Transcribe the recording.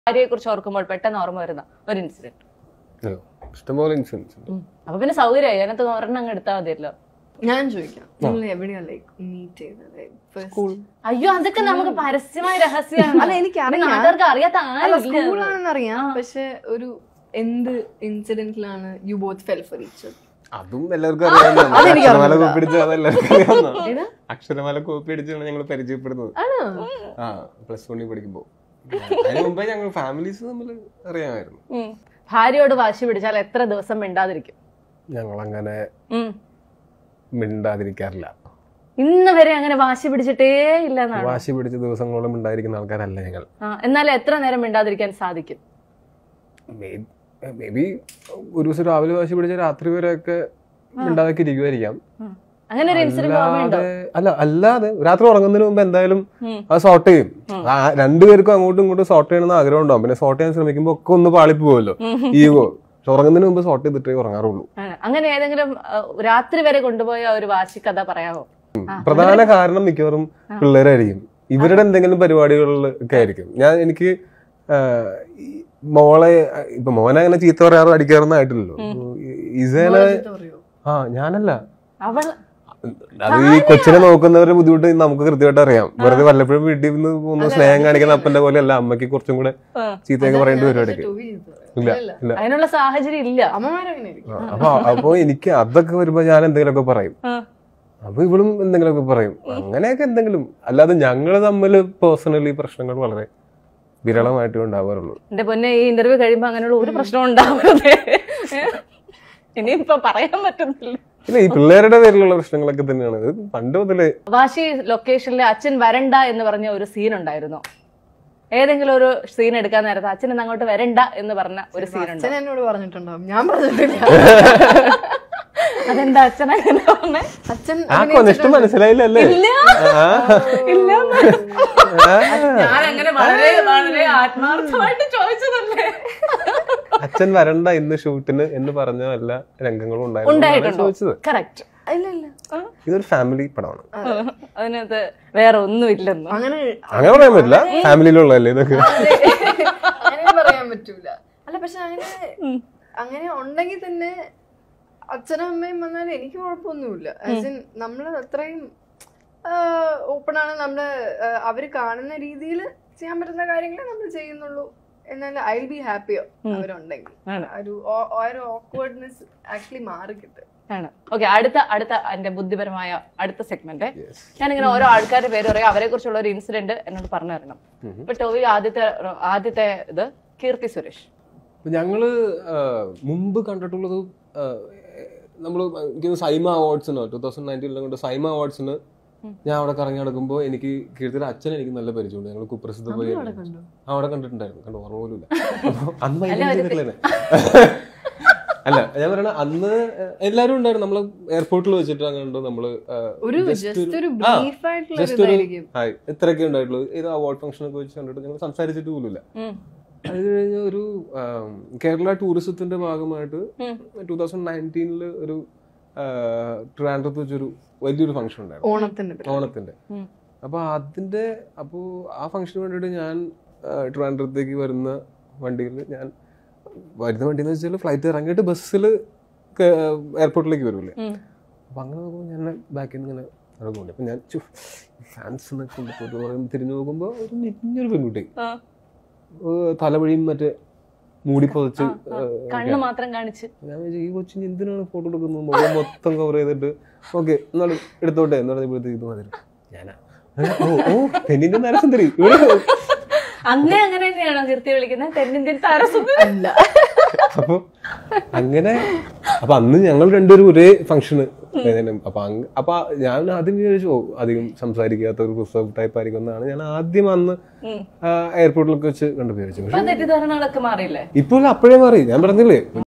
ഭാര്യയെ കുറിച്ച് ഓർക്കുമ്പോൾ പെട്ടെന്ന് ഓർമ്മ വരുന്ന ഒരു ഇൻസിഡന്റ് അയ്യോ, ഇഷ്ടംപോലെ ഇൻസിഡൻസ് ഉണ്ട് അപ്പൊ പിന്നെ സൗകര്യമായി അതിനകത്ത് ഒരെണ്ണം അങ്ങ് എടുത്താൽ മതിയല്ലോ ഞാൻ ചോദിക്കാം നിങ്ങൾ എവിടെയാ ലൈക്ക് മീറ്റ് ചെയ്തത് ഫസ്റ്റ് അയ്യോ അതൊക്കെ നമുക്ക് പരസ്യമായ രഹസ്യമാണ് അല്ല, എനിക്കറിയാം. നാട്ടുകാർക്ക് അറിയാത്ത അല്ല ആരും ഇല്ല. സ്കൂളാണെന്ന് അറിയാം പക്ഷെ ഒരു എന്ത് ഇൻസിഡന്റിലാണ് you both fell for each അതും എല്ലാവർക്കും അറിയാവുന്നതാണ് അതെനിക്ക് അക്ഷരമാല അറിഞ്ഞൂടാ. കോപ്പി അടിച്ചത് അതെല്ലാവർക്കും അറിയാവുന്നതാണ് ഏതാ? അക്ഷരമാല കോപ്പി അടിച്ചാണ് ഞങ്ങൾ പരിചയപ്പെടുന്നത് ആണോ ആ പ്ലസ് വണ്ണിൽ പഠിക്കുമ്പോൾ അതിന് മുമ്പേ ഞങ്ങൾ ഫാമിലീസ് തമ്മിൽ അറിയാമായിരുന്നു ഉം. ഭാര്യയോട് വാശി പിടിച്ചാൽ എത്ര ദിവസം മിണ്ടാതിരിക്കും ഞങ്ങൾ അങ്ങനെ ഉം. മിണ്ടാതിരിക്കാറില്ല ഇന്ന് വരെ അങ്ങനെ വാശി പിടിച്ചിട്ടേ ഇല്ല എന്നാണ് വാശി പിടിച്ച ദിവസങ്ങളോളം മിണ്ടായിരിക്കുന്ന ആൾക്കാരല്ല ഞങ്ങൾ എന്നാൽ എത്ര നേരം മിണ്ടാതിരിക്കാൻ സാധിക്കും മേ ബി ഒരു ദിവസം രാവിലെ വാശി പിടിച്ച രാത്രി വരെയൊക്കെ മിണ്ടാതൊക്കെ ഇരിക്കുമായിരിക്കാം ഉം. അങ്ങനെ ഒരു ഇൻസിഡന്റ് ഓർമ്മയുണ്ടോ അല്ലാതെ അല്ല അല്ലാതെ രാത്രി ഉറങ്ങുന്നതിന് മുമ്പ് എന്തായാലും ഉം. അത് സോർട്ട് ചെയ്യും ആ രണ്ടുപേർക്കും അങ്ങോട്ടും ഇങ്ങോട്ടും സോർട്ട് ചെയ്യണമെന്ന് ആഗ്രഹം ഉണ്ടാവും പിന്നെ സോർട്ട് ചെയ്യാൻ ശ്രമിക്കുമ്പോൾ ഒക്കെ ഒന്ന് പാളിപ്പ് പോകുമല്ലോ ഈഗോ പക്ഷെ ഉറങ്ങുന്നതിന് മുമ്പ് സോർട്ട് ചെയ്തിട്ടേ ഉറങ്ങാറുള്ളൂ ആണ്. അങ്ങനെ ഏതെങ്കിലും അഹ്, രാത്രി വരെ കൊണ്ടുപോയ ഒരു വാശി കഥ പറയാമോ ആ, പ്രധാന കാരണം മിക്കവാറും പിള്ളേരായിരിക്കും ഇവരുടെ എന്തെങ്കിലും പരിപാടികളിൽ ഒക്കെ ആയിരിക്കും ഞാൻ എനിക്ക് ആ, ഈ മോളെ ഇപ്പൊ മോനെ അങ്ങനെ ചീത്ത പറയാറോ അടിക്കാറൊന്നും ആയിട്ടില്ലല്ലോ ഇസേനെ പറയോ ആ ഞാനല്ല അവൾ അത് ഈ കൊച്ചിനെ നോക്കുന്നവരുടെ ബുദ്ധിമുട്ട് നമുക്ക് കൃത്യമായിട്ട് അറിയാം വെറുതെ വല്ലപ്പോഴും വീട്ടിൽ നിന്ന് പോകുന്ന സ്നേഹം കാണിക്കുന്ന അപ്പന്റെ പോലെ അല്ല അമ്മയ്ക്ക് കുറച്ചും കൂടെ ആ. ചീത്തയൊക്കെ പറയേണ്ടി വരും ഇടയ്ക്ക് ടോവി ചെയ്ത് പറയോ? ഇല്ല ഇല്ല. ഇല്ല അതിനുള്ള സാഹചര്യം ഇല്ല അമ്മമാരങ്ങനെ ആയിരിക്കും ആ, അപ്പൊ അപ്പൊ എനിക്ക് അതൊക്കെ വരുമ്പോ ഞാൻ എന്തെങ്കിലുമൊക്കെ പറയും ആ. അപ്പൊ ഇവളും എന്തെങ്കിലുമൊക്കെ പറയും അങ്ങനെയൊക്കെ എന്തെങ്കിലും അല്ലാതെ ഞങ്ങൾ തമ്മിൽ പേഴ്സണലി പ്രശ്നങ്ങൾ വളരെ വിരളമായിട്ടേ ഉണ്ടാവാറുള്ളൂ എന്റെ പൊന്നെ ഈ ഇന്റർവ്യൂ കഴിയുമ്പോ അങ്ങനെയുള്ള ഒരു പ്രശ്നം ഉണ്ടാവരുത് ഇനിയിപ്പൊ പറയാൻ പറ്റുന്നില്ല ഇല്ല ഈ പിള്ളേരുടെ പേരിലുള്ള പ്രശ്നങ്ങളൊക്കെ തന്നെയാണ് ഇത് പണ്ട് മുതലേ വാശി ലൊക്കേഷനിലെ അച്ഛൻ വരണ്ട എന്ന് പറഞ്ഞ ഒരു സീൻ ഉണ്ടായിരുന്നു ഏതെങ്കിലും ഒരു സീൻ എടുക്കാൻ നേരത്ത് അച്ഛൻ ഇന്ന് അങ്ങോട്ട് വരണ്ട എന്ന് പറഞ്ഞ ഒരു സീൻ ഉണ്ട് അച്ഛൻ എന്നോട് പറഞ്ഞിട്ടുണ്ടാവും ഞാൻ പറഞ്ഞിട്ടില്ല അതെന്താ അച്ഛൻ അങ്ങനെ പറഞ്ഞേ അച്ഛൻ ആ കൊനിഷ്ടം മനസ്സിലായില്ലല്ലേ ഇല്ല ആ. ഇല്ല ആ. ഞാൻ അങ്ങനെ വളരെ വളരെ ആത്മാർത്ഥമായിട്ട് ചോദിച്ചതല്ലേ അച്ഛൻ വരണ്ട ഇന്ന് ഷൂട്ടിന് എന്ന് പറഞ്ഞ വല്ല രംഗങ്ങളും ഉണ്ടായിരുന്നു എന്നാണ് ഉണ്ടായിട്ടുണ്ടോ ചോദിച്ചത് കറക്റ്റ് ഇല്ല ഇല്ല ഇതൊരു ഫാമിലി പടമാണ് അതിനകത്ത് വേറെ ഒന്നും ഇല്ലെന്നോ അങ്ങനെ അങ്ങനെ പറയാൻ പറ്റില്ല ഫാമിലിയിലുള്ളതല്ലേ ഇതൊക്കെ അങ്ങനെ പറയാൻ പറ്റൂല അല്ല പക്ഷെ അങ്ങനെ അങ്ങനെ ഉണ്ടെങ്കിൽ തന്നെ അച്ഛനും അമ്മയും വന്നാൽ എനിക്ക് കുഴപ്പമൊന്നുമില്ല ആസ് ഇൻ നമ്മൾ അത്രയും ഓപ്പൺ ആണ് നമ്മള് ആ, അവര് കാണുന്ന രീതിയിൽ ചെയ്യാൻ പറ്റുന്ന കാര്യങ്ങളെ നമ്മൾ ചെയ്യുന്നുള്ളൂ എന്നാൽ ഐ ബി ഹാപ്പിയോ അവരുണ്ടെങ്കിൽ ആണ്. ആ ഒരു ഓ- ആ ഒരു ഓക്വേർഡ്നെസ് ആക്ച്വലി മാറി കിട്ടും ആണ് ഓക്കെ അടുത്ത അടുത്ത എന്റെ ബുദ്ധിപരമായ അടുത്ത സെഗ്മെന്റ് ഞാനിങ്ങനെ ഓരോ ആൾക്കാരുടെ പേര് പറയും അവരെ കുറിച്ചുള്ള ഒരു ഇൻസിഡന്റ് എന്നോട് പറഞ്ഞു തരണം ഇപ്പൊ ടോവി ആദ്യത്തെ ആദ്യത്തെ ഇത് കീർത്തി സുരേഷ് അപ്പൊ ഞങ്ങള് ആ, മുമ്പ് കണ്ടിട്ടുള്ളത് നമ്മൾ സൈമ അവാർഡ്സിന് ടൂ തൗസൻഡ് നയൻറ്റീനിലും കൊണ്ട് സൈമ അവാർഡ്സിന് ഞാൻ അവിടെ കറങ്ങി നടക്കുമ്പോൾ എനിക്ക് കീർത്തിയുടെ അച്ഛൻ എനിക്ക് നല്ല പരിചയമുണ്ട് ഞങ്ങൾ കുപ്രസിദ്ധ പോയി അവിടെ കണ്ടിട്ടുണ്ടായിരുന്നു കണ്ടു ഓർമ്മ പോലും ഇല്ല അപ്പൊ അന്ന് ഭയങ്കര ചെയ്തിട്ടില്ലേ അല്ല ഞാൻ പറയണ അന്ന് എല്ലാരും ഉണ്ടായിരുന്നു നമ്മള് എയർപോർട്ടിൽ വെച്ചിട്ട് അങ്ങനെ നമ്മള് ആ, ഒരു just ജസ്റ്റ് ഒരു ആ, ബ്രീഫ് ആയിട്ടുള്ള ഒരു just ഒരു ഇതായിരിക്കും ഹായ് ഇത്രയൊക്കെ ഉണ്ടായിട്ടുള്ളൂ ഏത് അവാർഡ് ഫംഗ്ഷൻ ഒക്കെ വെച്ച് കണ്ടിട്ട് ഞങ്ങൾ സംസാരിച്ചിട്ട് പോലുമില്ല ഉം. അത് കഴിഞ്ഞ് ഒരു ആം, കേരള ടൂറിസത്തിന്റെ ഭാഗമായിട്ട് ഉം. ടൂ തൗസൻഡ് നയൻറ്റീനിൽ ഒരു ആ, ട്രിവാൻഡ്രത്ത് വെച്ചൊരു വലിയൊരു ഫംഗ്ഷൻ ഉണ്ടായിരുന്നു ഓണത്തിന്റെ പരിപാടി. ഓണത്തിന്റെ ഉം. അപ്പൊ അതിന്റെ അപ്പോ ആ ഫംഗ്ഷന് വേണ്ടിയിട്ട് ഞാൻ ആ, ട്രിവാൻഡ്രത്തേക്ക് വരുന്ന വണ്ടിയിൽ ഞാൻ വരുന്ന വണ്ടി എന്ന് വെച്ചാൽ ഫ്ലൈറ്റ് ഇറങ്ങിയിട്ട് ബസ്സിൽ എയർപോർട്ടിലേക്ക് വരുമല്ലേ ഉം. അപ്പൊ അങ്ങനെ നോക്കുമ്പോൾ ഞാൻ ബാക്കിൽ നിന്ന് ഇങ്ങനെ ഇറങ്ങുന്നുണ്ട് അപ്പൊ ഞാൻ ഫാൻസ് എന്നൊക്കെ കൊണ്ടുപോയിട്ട് പറയുമ്പോൾ തിരിഞ്ഞു നോക്കുമ്പോൾ ഒരു നിഞ്ഞൊരു പെൺകുട്ടി ആ, ഏഹ് തലവഴിയും മറ്റേ മൂടി പൊതച്ച് ആ, ആ. കണ്ണ് മാത്രം കാണിച്ച് ഞാൻ വിചാരിച്ചു, ഈ കൊച്ചിന് എന്തിനാണ് ഫോട്ടോ എടുക്കുന്നത് മുഖം മൊത്തം കവർ ചെയ്തിട്ട് ഓക്കെ എന്നാലും എടുത്തോട്ടെ എന്ന് പറഞ്ഞപ്പോഴത്തേക്ക് ഇത് മതി ഞാനാ ഓ ഓ പെണ്ണിന്റെ നരസുന്ദരി ഇവിടെ അങ്ങനെ അങ്ങനെ തന്നെയാണോ കീർത്തി വിളിക്കുന്നത് തെന്നിന്ത്യൻ താരസുന്ദരി അല്ല അപ്പൊ അങ്ങനെ അപ്പൊ അന്ന് ഞങ്ങൾ രണ്ടുപേരും ഒരേ ഫംഗ്ഷന് അപ്പൊ അങ്ങ് അപ്പൊ ഞാൻ ആദ്യം വിചാരിച്ചു ഓ, അധികം സംസാരിക്കാത്ത ഒരു റിസർവ് ടൈപ്പ് ആയിരിക്കും എന്നാണ് ഞാൻ ആദ്യം അന്ന് ഉം. എയർപോർട്ടിലൊക്കെ വെച്ച് കണ്ടു വിചാരിച്ചു ഇപ്പൊ തെറ്റിദ്ധാരണകളൊക്കെ മാറിയില്ലേ ഇപ്പോൾ അപ്പോഴേ മാറി ഞാൻ പറഞ്ഞില്ലേ